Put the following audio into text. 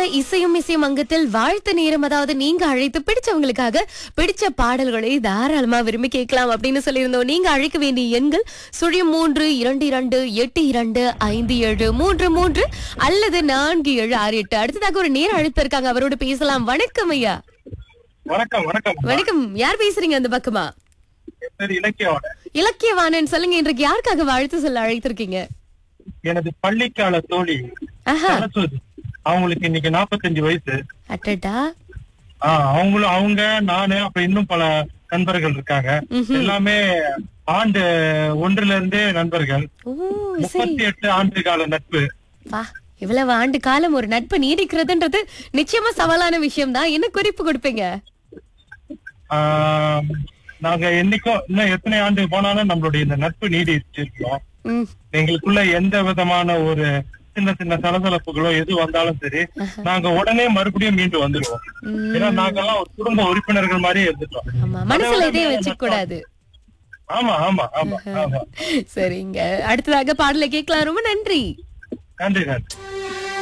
இசையும் இசையும் அங்கத்தில் வாழ்த்து நேரம் அதாவது நீங்க அழைத்து பிடிச்சவங்களுக்காக பிடிச்ச பாடல்களை தாராளமா விரும்பி கேட்கலாம் அப்படின்னு சொல்லியிருந்தோம் நீங்க அழைக்க வேண்டிய எண்கள் சுழியம் மூன்று இரண்டு இரண்டு எட்டு இரண்டு ஐந்து ஏழு மூன்று மூன்று அல்லது நான்கு ஏழு ஆறு எட்டு அடுத்ததாக ஒரு நேரம் அழைப்பு இருக்காங்க அவரோட பேசலாம் வணக்கம் ஐயா வணக்கம் வணக்கம் வணக்கம் யார் பேசுறீங்க அந்த பக்கமா என் பேர் இலக்கியோட இலக்கியவாணன் சொல்லுங்க இன்றைக்கு யாருக்காக வாழ்த்து சொல்ல அழைத்திருக்கீங்க எனது பள்ளிக்கால தோழி ஆஹா சரஸ்வதி அவங்களுக்கு இன்னைக்கு 45 வயசு அட்டடா ஆஹ் அவங்களும் அவங்க நானு அப்புறம் இன்னும் பல நண்பர்கள் இருக்காங்க எல்லாமே ஆண்டு ஒன்றுல இருந்தே நண்பர்கள் ஓ சரி முப்பத்தி எட்டு ஆண்டு கால நட்பு வா இவ்வளவு ஆண்டு காலம் ஒரு நட்பு நீடிக்கிறதுன்றது நிச்சயமா சவாலான விஷயம் தான் என்ன குறிப்பு கொடுப்பீங்க ஆஹ் நாங்க என்னைக்கும் இன்னும் எத்தனை ஆண்டு போனாலும் நம்மளுடைய இந்த நட்பு நீடிச்சு இருக்கோம் ம், எங்களுக்குள்ள எந்த விதமான ஒரு சின்ன சின்ன சலசலப்புகளோ எது வந்தாலும் சரி நாங்க உடனே மறுபடியும் மீண்டு வந்துடுவோம் ம். ஏன்னா நாங்கெல்லாம் ஒரு குடும்ப உறுப்பினர்கள் மாதிரியே இருந்துட்டோம் ஆமா மனசுல இதே வச்சுக்க கூடாது ஆமா ஆமா ஆமா ஆமா சரிங்க அடுத்ததாக பாடலை கேட்கலாம் ரொம்ப நன்றி நன்றி நன்றி